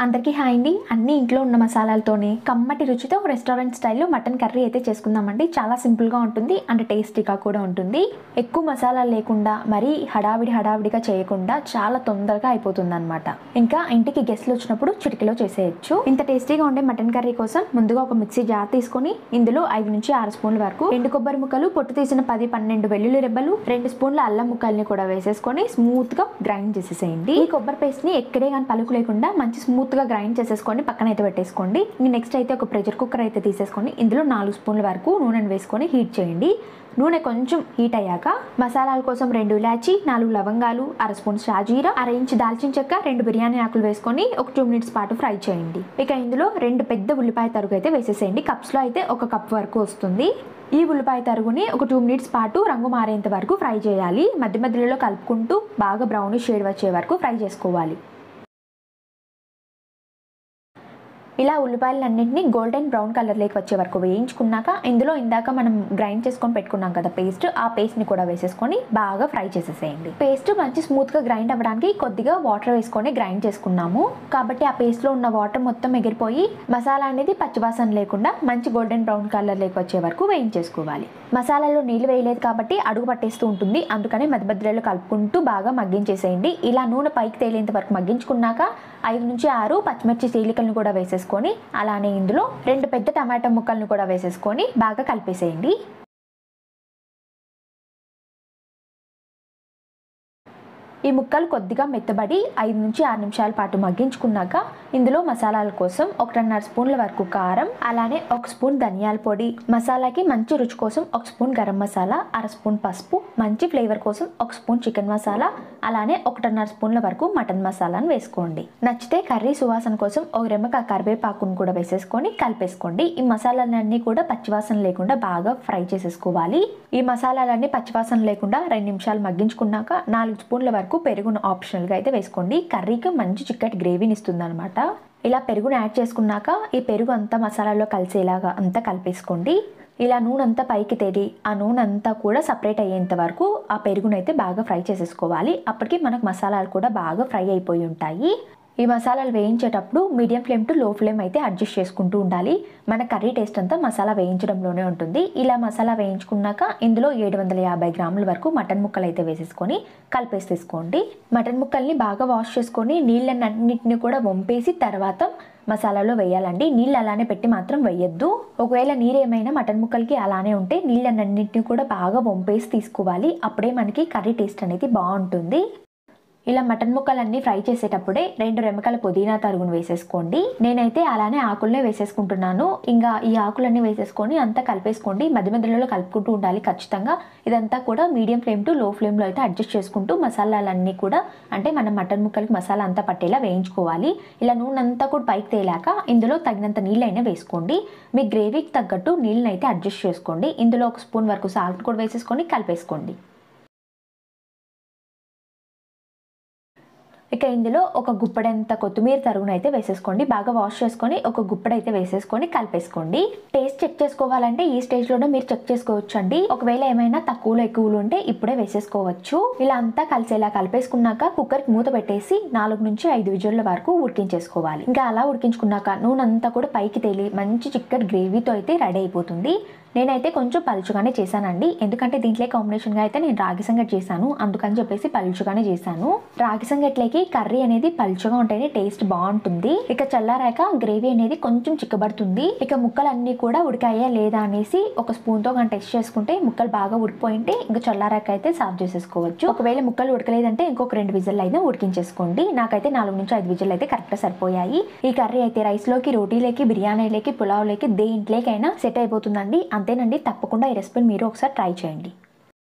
అందరికీ హాయ్ అండి అన్ని ఇంట్లో ఉన్న మసాలాలతోనే కమ్మటి రుచితో రెస్టారెంట్ స్టైల్లో మటన్ కర్రీ అయితే చేసుకుందామండి చాలా సింపుల్గా ఉంటుంది అండ్ టేస్టీగా కూడా ఉంటుంది ఎక్కువ మసాలాలు లేకుండా మరీ హడావిడి హడావిడిగా చేయకుండా చాలా తొందరగా అయిపోతుంది అనమాట ఇంకా ఇంటికి గెస్ట్లు వచ్చినప్పుడు చిటికలో చేసేయచ్చు ఇంత టేస్టీగా ఉండే మటన్ కర్రీ కోసం ముందుగా ఒక మిక్సీ జార్ తీసుకొని ఇందులో ఐదు నుంచి ఆరు స్పూన్ల వరకు ఎండు కొబ్బరి ముక్కలు పొట్టు తీసిన పది పన్నెండు వెల్లుల్లి రెబ్బలు రెండు స్పూన్ల అల్లం ముక్కల్ని కూడా వేసేసుకొని స్మూత్ గా గ్రైండ్ చేసేసేయండి ఈ కొబ్బరి పేస్ట్ ని ఎక్కడే కానీ పలుకు లేకుండా మంచి స్మూత్ గా గ్రైండ్ చేసేసుకొని పక్కన అయితే పెట్టేసుకోండి నెక్స్ట్ అయితే ఒక ప్రెషర్ కుక్కర్ అయితే తీసేసుకొని ఇందులో నాలుగు స్పూన్ల వరకు నూనెను వేసుకొని హీట్ చేయండి నూనె కొంచెం హీట్ అయ్యాక మసాలాల కోసం రెండు ఇలాచి నాలుగు లవంగాలు అర స్పూన్ షాజీరా అర ఇంచ్ దాల్చిన చెక్క రెండు బిర్యానీ ఆకులు వేసుకొని ఒక టూ మినిట్స్ పాటు ఫ్రై చేయండి ఇక ఇందులో రెండు పెద్ద ఉల్లిపాయ తరుగు అయితే వేసేసేయండి కప్స్లో అయితే ఒక కప్ వరకు వస్తుంది ఈ ఉల్లిపాయ తరుగుని ఒక టూ మినిట్స్ పాటు రంగు మారేంత వరకు ఫ్రై చేయాలి మధ్య మధ్యలో కలుపుకుంటూ బాగా బ్రౌన్ షేడ్ వచ్చే వరకు ఫ్రై చేసుకోవాలి ఇలా ఉల్లిపాయలన్నింటినీ గోల్డెన్ బ్రౌన్ కలర్లోకి వచ్చే వరకు వేయించుకున్నాక ఇందులో ఇందాక మనం గ్రైండ్ చేసుకొని పెట్టుకున్నాం కదా పేస్ట్ ఆ పేస్ట్ని కూడా వేసేసుకొని బాగా ఫ్రై చేసేసేయండి పేస్ట్ మంచి స్మూత్గా గ్రైండ్ అవ్వడానికి కొద్దిగా వాటర్ వేసుకొని గ్రైండ్ చేసుకున్నాము కాబట్టి ఆ పేస్ట్లో ఉన్న వాటర్ మొత్తం ఎగిరిపోయి మసాలా అనేది పచ్చివాసన లేకుండా మంచి గోల్డెన్ బ్రౌన్ కలర్లోకి వచ్చే వరకు వేయించేసుకోవాలి మసాలాలో నీళ్ళు వేయలేదు కాబట్టి అడుగు పట్టేస్తూ ఉంటుంది అందుకని మధ్య మధ్యలో కలుపుకుంటూ బాగా మగ్గించేసేయండి ఇలా నూనె పైకి తేలేంత వరకు మగ్గించుకున్నాక ఐదు నుంచి ఆరు పచ్చిమిర్చి చీలికలను కూడా వేసేసుకొని అలానే ఇందులో రెండు పెద్ద టమాటా ముక్కలను కూడా వేసేసుకొని బాగా కలిపేసేయండి ఈ ముక్కలు కొద్దిగా మెత్తబడి ఐదు నుంచి ఆరు నిమిషాల పాటు మగ్గించుకున్నాక ఇందులో మసాలాల కోసం ఒకటిన్నర స్పూన్ల వరకు కారం అలానే ఒక స్పూన్ ధనియాల పొడి మసాలాకి మంచి రుచి కోసం ఒక స్పూన్ గరం మసాలా అర స్పూన్ పసుపు మంచి ఫ్లేవర్ కోసం ఒక స్పూన్ చికెన్ మసాలా అలానే ఒకటిన్నర స్పూన్ల వరకు మటన్ మసాలాను వేసుకోండి నచ్చితే కర్రీ సువాసన కోసం ఒక రెమ్మక కరివేపాకును కూడా వేసేసుకొని కలిపేసుకోండి ఈ మసాలాలన్నీ కూడా పచ్చివాసన లేకుండా బాగా ఫ్రై చేసేసుకోవాలి ఈ మసాలాలన్నీ పచ్చివాసన లేకుండా రెండు నిమిషాలు మగ్గించుకున్నాక నాలుగు స్పూన్ల వరకు పెరుగును ఆప్షనల్గా అయితే వేసుకోండి కర్రీకి మంచి చిక్కటి గ్రేవీని ఇస్తుంది అనమాట ఇలా పెరుగును యాడ్ చేసుకున్నాక ఈ పెరుగు అంతా మసాలాలో కలిసేలాగా అంతా కలిపేసుకోండి ఇలా నూనె అంతా పైకి తేలి ఆ నూనె అంతా కూడా సపరేట్ అయ్యేంత వరకు ఆ పెరుగునైతే బాగా ఫ్రై చేసేసుకోవాలి అప్పటికి మనకు మసాలాలు కూడా బాగా ఫ్రై అయిపోయి ఉంటాయి ఈ మసాలాలు వేయించేటప్పుడు medium flame to low flame అయితే అడ్జస్ట్ చేసుకుంటూ ఉండాలి మన కర్రీ టేస్ట్ అంతా మసాలా వేయించడంలోనే ఉంటుంది ఇలా మసాలా వేయించుకున్నాక ఇందులో ఏడు వందల యాభై గ్రాముల వరకు మటన్ ముక్కలు అయితే వేసేసుకొని కలిపేసేసుకోండి మటన్ ముక్కల్ని బాగా వాష్ చేసుకొని నీళ్ళన్నింటిని కూడా వంపేసి తర్వాత మసాలాలో వేయాలండి నీళ్ళు అలానే పెట్టి మాత్రం వేయొద్దు ఒకవేళ నీరు ఏమైనా మటన్ ముక్కలకి అలానే ఉంటే నీళ్ళన్నింటిని కూడా బాగా వంపేసి తీసుకోవాలి అప్పుడే మనకి కర్రీ టేస్ట్ అనేది బాగుంటుంది ఇలా మటన్ ముక్కలన్నీ ఫ్రై చేసేటప్పుడే రెండు రెమ్మకల పుదీనా తరుగును వేసేసుకోండి నేనైతే అలానే ఆకులనే వేసేసుకుంటున్నాను ఇంకా ఈ ఆకులన్నీ వేసేసుకొని అంతా కలిపేసుకోండి మధ్య మధ్యలో కలుపుకుంటూ ఉండాలి ఖచ్చితంగా ఇదంతా కూడా మీడియం ఫ్లేమ్ టు లో ఫ్లేమ్లో అయితే అడ్జస్ట్ చేసుకుంటూ మసాలాలన్నీ కూడా అంటే మనం మటన్ ముక్కలకి మసాలా అంతా పట్టేలా వేయించుకోవాలి ఇలా నూనె అంతా కూడా పైకి తేలాక ఇందులో తగినంత నీళ్ళైనా వేసుకోండి మీ గ్రేవీకి తగ్గట్టు నీళ్ళని అయితే అడ్జస్ట్ చేసుకోండి ఇందులో ఒక స్పూన్ వరకు సాల్ట్ కూడా వేసేసుకొని కలిపేసుకోండి ఇక ఇందులో ఒక గుప్పడంత కొత్తిమీర తరుగును అయితే వేసేసుకోండి బాగా వాష్ చేసుకొని ఒక గుప్పడైతే వేసేసుకొని కలిపేసుకోండి టేస్ట్ చెక్ చేసుకోవాలంటే ఈ స్టేజ్లోనే మీరు చెక్ చేసుకోవచ్చు అండి ఒకవేళ ఏమైనా తక్కువలో ఎక్కువలు ఉంటే ఇప్పుడే వేసేసుకోవచ్చు ఇలా అంతా కలిసేలా కలిపేసుకున్నాక కుక్కర్కి మూత పెట్టేసి నాలుగు నుంచి ఐదు విజుల వరకు ఉడికించేసుకోవాలి ఇంకా అలా ఉడికించుకున్నాక నూనె అంతా కూడా పైకి తేలి మంచి చిక్కటి గ్రేవీతో అయితే రెడీ అయిపోతుంది నేనైతే కొంచెం పలుచుగానే చేశానండి ఎందుకంటే దీంట్లో కాంబినేషన్గా అయితే నేను రాగి సంగటి చేశాను అందుకని చెప్పేసి పలుచుగానే చేశాను రాగి సంగట్లోకి కర్రీ అనేది పలుచగా ఉంటేనే టేస్ట్ బాగుంటుంది ఇక చల్లారాక గ్రేవీ అనేది కొంచెం చిక్కబడుతుంది ఇక ముక్కలు అన్ని కూడా ఉడికాయా లేదా అనేసి ఒక స్పూన్తో కానీ టెస్ట్ చేసుకుంటే ముక్కలు బాగా ఉడిపోయింటే ఇంకా చల్లారాక అయితే సర్వ్ చేసేసుకోవచ్చు ఒకవేళ ముక్కలు ఉడకలేదంటే ఇంకొక రెండు విజిల్ అయితే ఉడికించేసుకోండి నాకైతే నాలుగు నుంచి ఐదు విజిల్ అయితే కరెక్ట్గా సరిపోయాయి ఈ కర్రీ అయితే రైస్లోకి రోటీలోకి బిర్యానీలోకి పులావ్లోకి దేంట్లోకైనా సెట్ అయిపోతుందండి అంతేనండి తప్పకుండా ఈ రెసిపీని మీరు ఒకసారి ట్రై చేయండి